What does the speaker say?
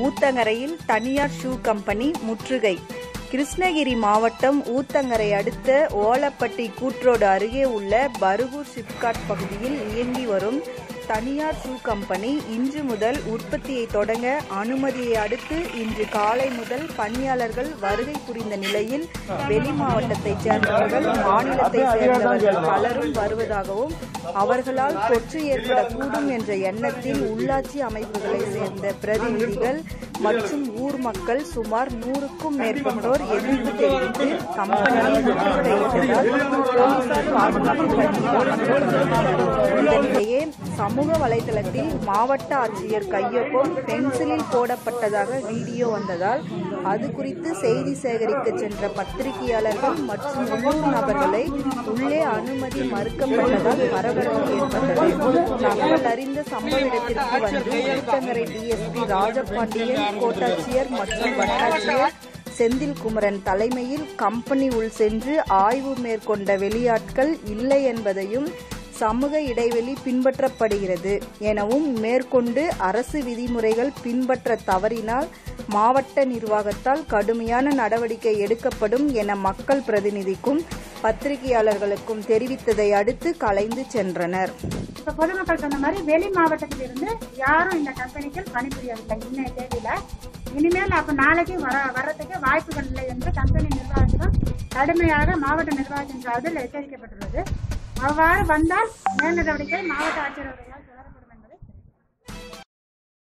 ஊத்தங்கரையில் தனியார் shoe company முற்றுகை கிருஷ்ணகிரி மாவட்டம் ஊத்தங்கரை அடுத்த ஓலப்பட்டி கூட்ரோடு அருகே உள்ள பருகூர் சிப்காட் பகுதியில் இயங்கி வரும் தனியார் ஷூ கம்பெனி இன்று முதல் உற்பத்தியை தொடங்க அனுமதியை அடுத்து இன்று காலை முதல் பணியாளர்கள் வருகை புரிந்த நிலையில் வெளி மாவட்டத்தைச் சேர்ந்தவர்கள் மாநிலத்தை சேர்ந்தவர்கள் பலரும் வருவதாகவும் அவர்களால் தொற்று ஏற்படக்கூடும் என்ற எண்ணத்தில் உள்ளாட்சி அமைப்புகளை சேர்ந்த பிரதிநிதிகள் மற்றும் ஊர் மக்கள் சுமார் நூறுக்கும் மேற்பட்டோர் எதிர்ப்பு தெரிவித்து கம்பெனியை முற்றுகையிட்டதால் போலீசார் பாதுகாப்பு பணியில் அமர்த்தப்பட்டனர். இதனிடையே சமூக வலைதளத்தில் மாவட்ட ஆட்சியர் கையொப்பம் பென்சிலில் போடப்பட்டதாக வீடியோ வந்ததால் அது குறித்து செய்தி சேகரிக்க சென்ற பத்திரிகையாளர்கள் மற்றும் உள்ளூர் நபர்களை உள்ளே அனுமதி மறுக்கப்பட்டதால் பரபரப்பு ஏற்பட்டது தகவல் அறிந்த சம்பவ இடத்திற்கு வந்து ஊத்தங்கரை டிஎஸ்பி ராஜபாண்டியன் கோட்டாட்சியர் மற்றும் வட்டாட்சியர் செந்தில் குமரன் தலைமையில் கம்பெனி உள் சென்று ஆய்வு மேற்கொண்ட வெளியாட்கள் இல்லை என்பதையும் சமூக இடைவெளி பின்பற்றப்படுகிறது எனவும் மேற்கொண்டு அரசு விதிமுறைகள் பின்பற்ற தவறினால் மாவட்ட நிர்வாகத்தால் கடுமையான நடவடிக்கை எடுக்கப்படும் என மக்கள் பிரதிநிதிக்கும் பத்திரிகையாளர்களுக்கும் தெரிவித்ததை அடுத்து கலைந்து சென்றனர் இப்ப பொதுமக்கள் சொன்ன மாதிரி வெளி மாவட்டத்தில் இருந்து யாரும் இந்த கம்பெனிக்கு பணிபுரியவில்லை இன்னைய தேதியில இனிமேல் அப்ப நாளைக்கு வர வர்றதுக்கு வாய்ப்புகள் இல்லை என்று கம்பெனி நிர்வாகத்திடம் கடுமையாக மாவட்ட நிர்வாகத்தின் சார்பில் எச்சரிக்கப்பட்டுள்ளது அவ்வாறு வந்தால் மேல் நடவடிக்கை மாவட்ட ஆட்சியர் அவர்களால்